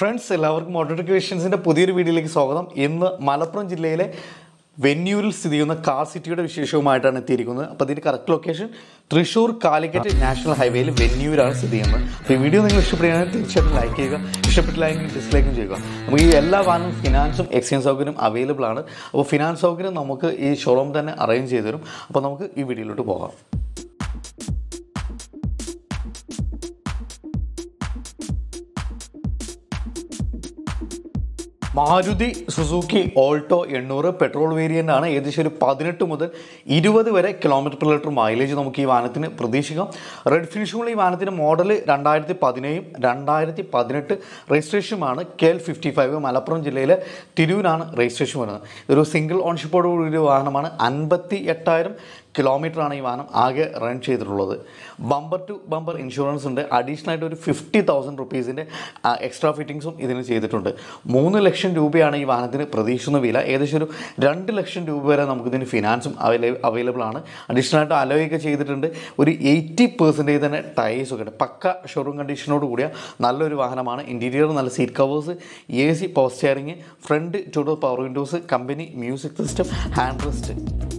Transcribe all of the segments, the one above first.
friends എല്ലാവർക്കും മോട്ടോറിക്കേഷൻസിൻ്റെ പുതിയൊരു വീഡിയോയിലേക്ക് സ്വാഗതം ഇന്ന് മലപ്പുറം ജില്ലയിലെ വെന്യൂരിൽ സ്ഥിതി ചെയ്യുന്ന കാർ സിറ്റിയുടെ വിശേഷവുമായിട്ടാണ് എത്തിയിരിക്കുന്നത് അപ്പോൾ ഇതിൻ്റെ correct location Thrissur Calicut national ഹൈവേയിൽ വെന്യൂരാണ് സ്ഥിതി ചെയ്യുന്നത് അപ്പോൾ ഈ വീഡിയോ നിങ്ങൾ ഇഷ്ടപ്പെടുകയാണെങ്കിൽ തീർച്ചയായിട്ടും ലൈക്ക് ചെയ്യുക ഇഷ്ടപ്പെട്ടില്ലെങ്കിൽ ഡിസ്ലൈക്കും ചെയ്യുക നമുക്ക് ഈ എല്ലാ വാഹനവും ഫിനാൻസും എക്സ്ചേഞ്ച് സൗകര്യം അവൈലബിൾ ആണ് അപ്പോൾ ഫിനാൻസ് സൗകര്യം നമുക്ക് ഈ ഷോറൂം തന്നെ അറേഞ്ച് ചെയ്ത് തരും അപ്പോൾ നമുക്ക് ഈ വീഡിയോയിലോട്ട് പോകാം മാരുതി സുസുക്കി ഓൾട്ടോ എണ്ണൂറ് പെട്രോൾ വേരിയൻ്റ് ആണ് ഏകദേശം ഒരു പതിനെട്ട് മുതൽ ഇരുപത് വരെ കിലോമീറ്റർ പെർ ലിറ്റർ മൈലേജ് നമുക്ക് ഈ വാഹനത്തിന് പ്രതീക്ഷിക്കാം റെഡ് ഫിനിഷുള്ള ഈ വാഹനത്തിൻ്റെ മോഡൽ രണ്ടായിരത്തി പതിനേഴും രണ്ടായിരത്തി പതിനെട്ട് രജിസ്ട്രേഷനുമാണ് K L fifty five Malappuram ജില്ലയിലെ തിരൂരാണ് രജിസ്ട്രേഷൻ വരുന്നത് ഇതൊരു സിംഗിൾ ഓൺഷിപ്പോട് കൂടിയ വാഹനമാണ് അൻപത്തി എട്ടായിരം കിലോമീറ്ററാണ് ഈ വാഹനം ആകെ റൺ ചെയ്തിട്ടുള്ളത് ബമ്പർ ടു ബമ്പർ ഇൻഷുറൻസ് ഉണ്ട് അഡീഷണൽ ആയിട്ട് ഒരു ഫിഫ്റ്റി തൗസൻഡ് റുപ്പീസിൻ്റെ എക്സ്ട്രാ ഫിറ്റിങ്സും ഇതിന് ചെയ്തിട്ടുണ്ട് മൂന്ന് ലക്ഷം രൂപയാണ് ഈ വാഹനത്തിന് പ്രതീക്ഷിക്കുന്ന വില ഏകദേശം ഒരു രണ്ട് ലക്ഷം രൂപ വരെ നമുക്കിതിന് ഫിനാൻസും അവൈലബിൾ ആണ് അഡീഷണൽ ആയിട്ട് അലോയൊക്കെ ചെയ്തിട്ടുണ്ട് ഒരു എയ്റ്റി പെർസെൻറ്റേജ് തന്നെ ടയേഴ്സ് ഒക്കെ ഉണ്ട് പക്ക ഷോറൂം കണ്ടീഷനോട് കൂടിയ നല്ലൊരു വാഹനമാണ് ഇൻറ്റീരിയർ നല്ല seat covers A C power steering front two door power windows company music system hand rest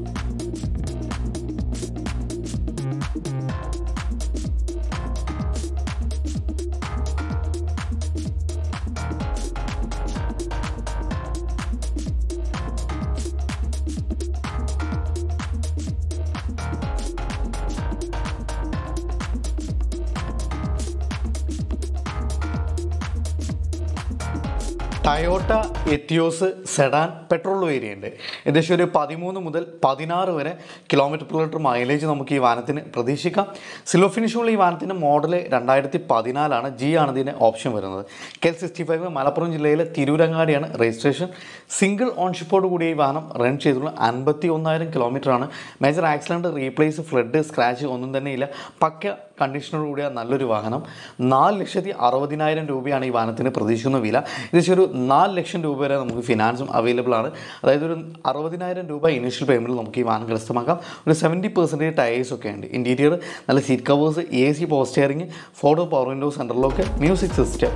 Toyota Etios sedan petrol variant ഏകദേശം ഒരു പതിമൂന്ന് മുതൽ പതിനാറ് വരെ കിലോമീറ്റർ പെർ ലിറ്റർ മൈലേജ് നമുക്ക് ഈ വാഹനത്തിന് പ്രതീക്ഷിക്കാം സിലോ ഫിനിഷുള്ള ഈ വാഹനത്തിൻ്റെ മോഡൽ രണ്ടായിരത്തി പതിനാലാണ് ജി ആണ് ഇതിൻ്റെ ഓപ്ഷൻ വരുന്നത് K L sixty five Malappuram ജില്ലയിലെ തിരൂരങ്ങാടിയാണ് രജിസ്ട്രേഷൻ സിംഗിൾ ഓൺഷിപ്പോട് കൂടിയ ഈ വാഹനം റൺ ചെയ്തിട്ടുള്ള അൻപത്തി ഒന്നായിരം കിലോമീറ്ററാണ് major accident replace flood scratch ഒന്നും തന്നെ ഇല്ല പക്ക കണ്ടീഷനോട് കൂടിയ നല്ലൊരു വാഹനം നാല് ലക്ഷത്തി അറുപതിനായിരം രൂപയാണ് ഈ വാഹനത്തിന് പ്രതീക്ഷിക്കുന്ന വില ഏകദേശം ഒരു നാല് ലക്ഷം രൂപ വരെ നമുക്ക് ഫിനാൻസും അവൈലബിൾ ആണ് അതായത് ഒരു അറുപതിനായിരം രൂപ ഇനീഷ്യൽ പേയ്മെൻറ്റിൽ നമുക്ക് ഈ വാഹനം കരസ്ഥമാക്കാം ഒരു സെവൻറ്റി പെർസെൻറ്റേജ് ടയേഴ്സ് ഒക്കെ ഉണ്ട് ഇൻറ്റീരിയർ നല്ല seat covers A C power steering photo power window സെൻറ്ററിലൊക്കെ music system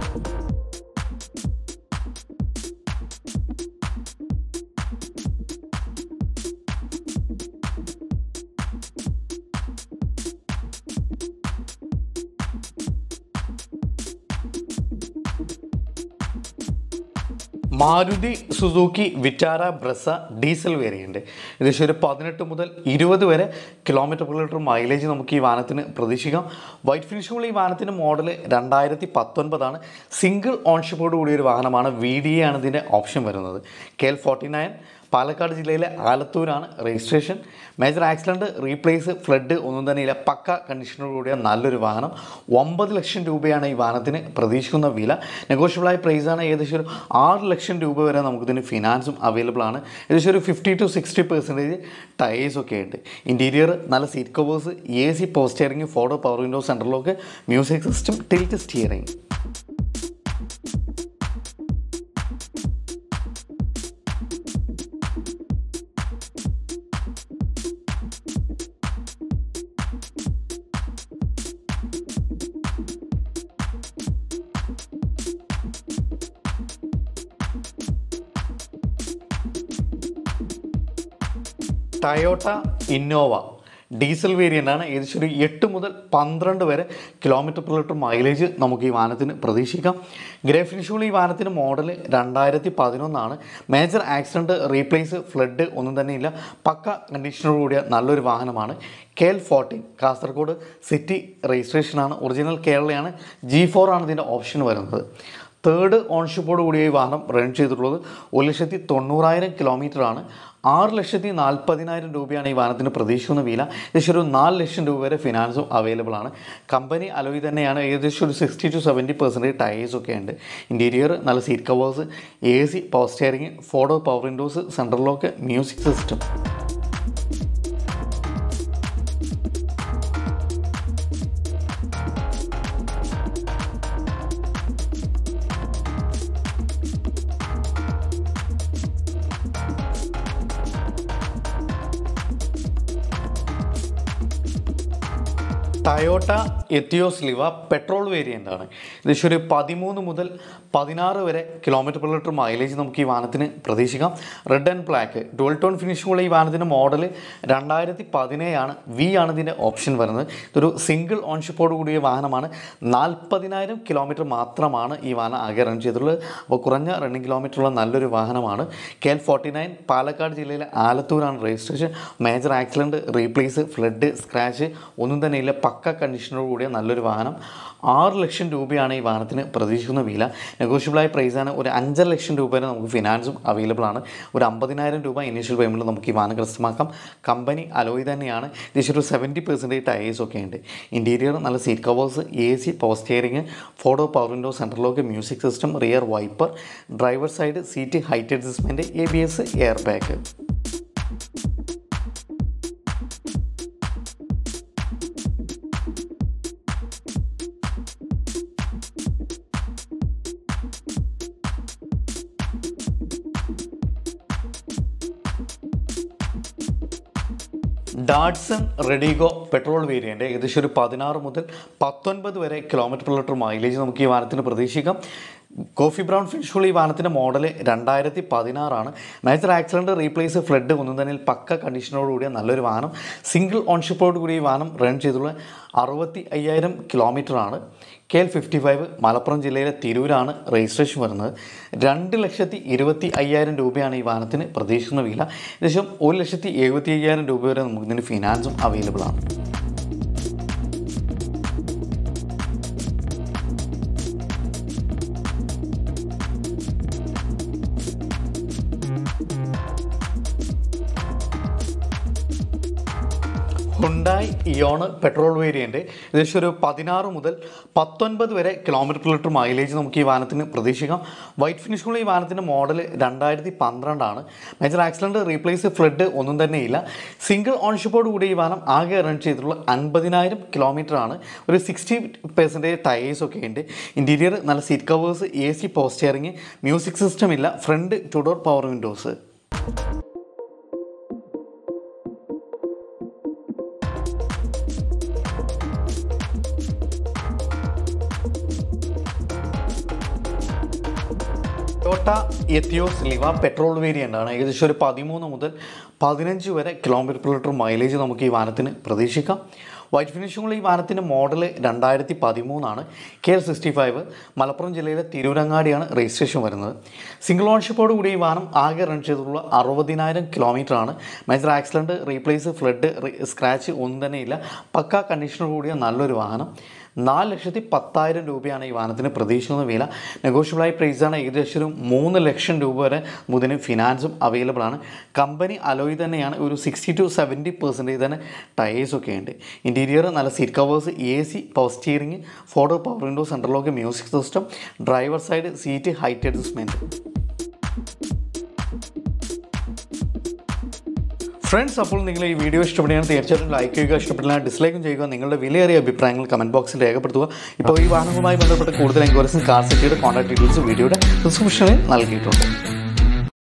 Maruti Suzuki Vitara Brezza diesel variant ഏകദേശം ഒരു പതിനെട്ട് മുതൽ ഇരുപത് വരെ കിലോമീറ്റർ പെർ ലിറ്റർ മൈലേജ് നമുക്ക് ഈ വാഹനത്തിന് പ്രതീക്ഷിക്കാം വൈറ്റ് ഫിനിഷുള്ള ഈ വാഹനത്തിൻ്റെ മോഡൽ രണ്ടായിരത്തി പത്തൊൻപതാണ് സിംഗിൾ ഓൺഷിപ്പോട് കൂടിയ ഒരു വാഹനമാണ് വി ഡി എ ആണ് ഇതിൻ്റെ ഓപ്ഷൻ വരുന്നത് K L forty nine Palakkad ജില്ലയിലെ ആലത്തൂരാണ് registration major accident replace flood ഒന്നും തന്നെ ഇല്ല പക്ക കണ്ടീഷനോട് കൂടിയ നല്ലൊരു വാഹനം ഒമ്പത് ലക്ഷം രൂപയാണ് ഈ വാഹനത്തിന് പ്രതീക്ഷിക്കുന്ന വില നെഗോഷ്യബിളായ പ്രൈസാണ് ഏകദേശം ഒരു ആറ് ലക്ഷം രൂപ വരെ നമുക്കിതിന് ഫിനാൻസും അവൈലബിൾ ആണ് ഏകദേശം ഒരു fifty to sixty percentage tyres ഒക്കെ ഉണ്ട് ഇൻറ്റീരിയർ നല്ല seat covers A C power steering photo power window സെൻറ്ററിലൊക്കെ music system tilt steering Toyota Innova diesel variant ആണ് ഏകദേശം ഒരു എട്ട് മുതൽ പന്ത്രണ്ട് വരെ കിലോമീറ്റർ പെർ ലിറ്റർ മൈലേജ് നമുക്ക് ഈ വാഹനത്തിന് പ്രതീക്ഷിക്കാം ഗ്രേ ഫിനിഷുള്ള ഈ വാഹനത്തിൻ്റെ മോഡൽ രണ്ടായിരത്തി പതിനൊന്നാണ് മേജർ ആക്സിഡൻറ്റ് റീപ്ലേസ് ഫ്ലഡ് ഒന്നും തന്നെ ഇല്ല പക്ക കണ്ടീഷനോട് കൂടിയ നല്ലൊരു വാഹനമാണ് K L fourteen Kasaragod city രജിസ്ട്രേഷനാണ് ഒറിജിനൽ കേരളയാണ് ജി ഫോർ ആണ് ഇതിൻ്റെ ഓപ്ഷൻ വരുന്നത് തേർഡ് ഓൺഷിപ്പോട് കൂടിയ ഈ വാഹനം റൺ ചെയ്തിട്ടുള്ളത് ഒരു ലക്ഷത്തി തൊണ്ണൂറായിരം കിലോമീറ്ററാണ് ആറ് ലക്ഷത്തി നാൽപ്പതിനായിരം രൂപയാണ് ഈ വാഹനത്തിന് പ്രതീക്ഷിക്കുന്ന വില ഏകദേശം ഒരു നാല് ലക്ഷം രൂപ വരെ ഫിനാൻസും അവൈലബിൾ ആണ് കമ്പനി അലോയി തന്നെയാണ് ഏകദേശം ഒരു sixty to seventy percentage tyres ഒക്കെ ഉണ്ട് ഇൻറ്റീരിയർ നല്ല seat covers A C power steering photo power windows സെൻട്രലിലൊക്കെ music system Toyota Etios Liva petrol variant ആണ് ഏകദേശം ഒരു പതിമൂന്ന് മുതൽ പതിനാറ് വരെ കിലോമീറ്റർ പെർ ലിറ്റർ മൈലേജ് നമുക്ക് ഈ വാഹനത്തിന് പ്രതീക്ഷിക്കാം red and black dual tone ഫിനിഷുള്ള ഈ വാഹനത്തിൻ്റെ മോഡൽ രണ്ടായിരത്തി പതിനേഴാണ് വി ആണ് ഇതിൻ്റെ ഓപ്ഷൻ വരുന്നത് ഇതൊരു സിംഗിൾ ഓൺഷിപ്പോട് കൂടിയ വാഹനമാണ് നാൽപ്പതിനായിരം കിലോമീറ്റർ മാത്രമാണ് ഈ വാഹനം ആകെ റൺ ചെയ്തിട്ടുള്ളത് അപ്പോൾ കുറഞ്ഞ റണ്ണിങ് കിലോമീറ്റർ ഉള്ള നല്ലൊരു വാഹനമാണ് K L forty nine Palakkad ജില്ലയിലെ ആലത്തൂരാണ് registration major accident replace flood scratch ഒന്നും തന്നെ ഇല്ല പക്ക കണ്ടീഷനോട് കൂടിയ നല്ലൊരു വാഹനം ആറ് ലക്ഷം രൂപയാണ് ഈ വാഹനത്തിന് പ്രതീക്ഷിക്കുന്ന വില നെഗോഷ്യബിളായ പ്രൈസാണ് ഒരു അഞ്ചര ലക്ഷം രൂപ വരെ നമുക്ക് ഫിനാൻസും അവൈലബിൾ ആണ് ഒരു അമ്പതിനായിരം രൂപ ഇനീഷ്യൽ പേയ്മെൻറ്റ് നമുക്ക് ഈ വാഹനം കരസ്ഥമാക്കാം കമ്പനി അലോയ് തന്നെയാണ് ഏകദേശം ഒരു സെവൻറ്റി പെർസെൻറ്റേജ് ടയേഴ്സ് ഒക്കെ ഉണ്ട് ഇൻറ്റീരിയർ നല്ല seat covers A C power steering photo power window central lock music system rear wiper driver side seat height adjustment A B S airbag Datsun RediGO petrol variant ഏകദേശം ഒരു പതിനാറ് മുതൽ പത്തൊൻപത് വരെ kilometre per litre mileage നമുക്ക് ഈ വാഹനത്തിന് പ്രതീക്ഷിക്കാം കോഫി ബ്രൗൺ ഫിനിഷുള്ള ഈ വാഹനത്തിൻ്റെ മോഡൽ രണ്ടായിരത്തി പതിനാറാണ് മേജർ ആക്സിഡൻറ്റ് റീപ്ലേസ് ഫ്ലഡ് ഒന്നും തന്നെ പക്ക കണ്ടീഷനോട് കൂടിയ നല്ലൊരു വാഹനം സിംഗിൾ ഓൺഷിപ്പോട് കൂടി ഈ വാഹനം റൺ ചെയ്തുള്ള അറുപത്തി അയ്യായിരം കിലോമീറ്ററാണ് K L fifty five Malappuram ജില്ലയിലെ തിരൂരാണ് രജിസ്ട്രേഷൻ വരുന്നത് രണ്ട് ലക്ഷത്തി ഇരുപത്തി അയ്യായിരം രൂപയാണ് ഈ വാഹനത്തിന് പ്രതീക്ഷിക്കുന്ന വില ഏകദേശം ഒരു ലക്ഷത്തി എഴുപത്തി അയ്യായിരം രൂപ വരെ നമുക്ക് ഇതിന് ഫിനാൻസും അവൈലബിൾ ആണ് ഹുണ്ടായി ഇയോണ് പെട്രോൾ വേരിയൻ്റ് ഏകദേശം ഒരു പതിനാറ് മുതൽ പത്തൊൻപത് വരെ കിലോമീറ്റർ per ലിറ്റർ മൈലേജ് നമുക്ക് ഈ വാഹനത്തിന് പ്രതീക്ഷിക്കാം വൈറ്റ് ഫിനിഷുള്ള ഈ വാഹനത്തിൻ്റെ മോഡൽ രണ്ടായിരത്തി പന്ത്രണ്ടാണ് മേജർ ആക്സിഡൻറ്റ് റീപ്ലേസ് ഫ്ലഡ് ഒന്നും തന്നെ ഇല്ല സിംഗിൾ ഓൺഷിപ്പോട് കൂടി ഈ വാഹനം ആകെ റൺ ചെയ്തിട്ടുള്ള അൻപതിനായിരം കിലോമീറ്റർ ആണ് ഒരു സിക്സ്റ്റി പെർസെൻറ്റേജ് ടയേഴ്സ് ഒക്കെ ഉണ്ട് ഇൻറ്റീരിയർ നല്ല seat covers A C power steering music system ഇല്ല front two door power windows Toyota Etios Liva petrol variant ആണ് ഏകദേശം ഒരു പതിമൂന്ന് മുതൽ പതിനഞ്ച് വരെ കിലോമീറ്റർ per ലിറ്റർ മൈലേജ് നമുക്ക് ഈ വാഹനത്തിന് പ്രതീക്ഷിക്കാം വൈറ്റ് ഫിനിഷിങ്ങുള്ള ഈ വാഹനത്തിൻ്റെ മോഡൽ രണ്ടായിരത്തി പതിമൂന്നാണ് K L sixty five Malappuram ജില്ലയിലെ തിരൂരങ്ങാടിയാണ് രജിസ്ട്രേഷൻ വരുന്നത് സിംഗിൾ ഓൺഷിപ്പോട് കൂടി ഈ വാഹനം ആകെ റൺ ചെയ്തിട്ടുള്ള അറുപതിനായിരം കിലോമീറ്റർ ആണ് major accident replace flood scratch ഒന്നും തന്നെ ഇല്ല പക്ക കണ്ടീഷനോട് കൂടിയ നല്ലൊരു വാഹനം നാല് ലക്ഷത്തി പത്തായിരം രൂപയാണ് ഈ വാഹനത്തിന് പ്രതീക്ഷിക്കുന്ന വില നെഗോഷ്യബിളായ പ്രൈസാണ് ഏകദേശം ഒരു മൂന്ന് ലക്ഷം രൂപ വരെ ഇതിന് ഫിനാൻസും അവൈലബിൾ ആണ് കമ്പനി അലോയ് തന്നെയാണ് ഒരു സിക്സ്റ്റി ടു സെവൻറ്റി പെർസെൻറ്റേജ് തന്നെ ടയേഴ്സ് ഒക്കെ ഉണ്ട് ഇൻറ്റീരിയർ നല്ല seat covers A C power steering photo power window central lock music system driver side seat height adjustment friends അപ്പോൾ നിങ്ങൾ ഈ വീഡിയോ ഇഷ്ടപ്പെടുകയാണ് തീർച്ചയായിട്ടും ലൈക്ക് ചെയ്യുക ഇഷ്ടപ്പെട്ടില്ല ഡിസ്ലൈക്കും ചെയ്യുക നിങ്ങളുടെ വിലയേറിയ അഭിപ്രായങ്ങൾ കമൻറ്റ് ബോക്സിൽ രേഖപ്പെടുത്തുക ഇപ്പോൾ ഈ വാഹനവുമായി ബന്ധപ്പെട്ട് കൂടുതൽ എൻക്വയറീസും കാർ സിറ്റിയുടെ കോൺടാക്ട് ഡീറ്റെയിൽസ് വീഡിയോയുടെ ഡിസ്ക്രിപ്ഷനിൽ നൽകിയിട്ടുണ്ട്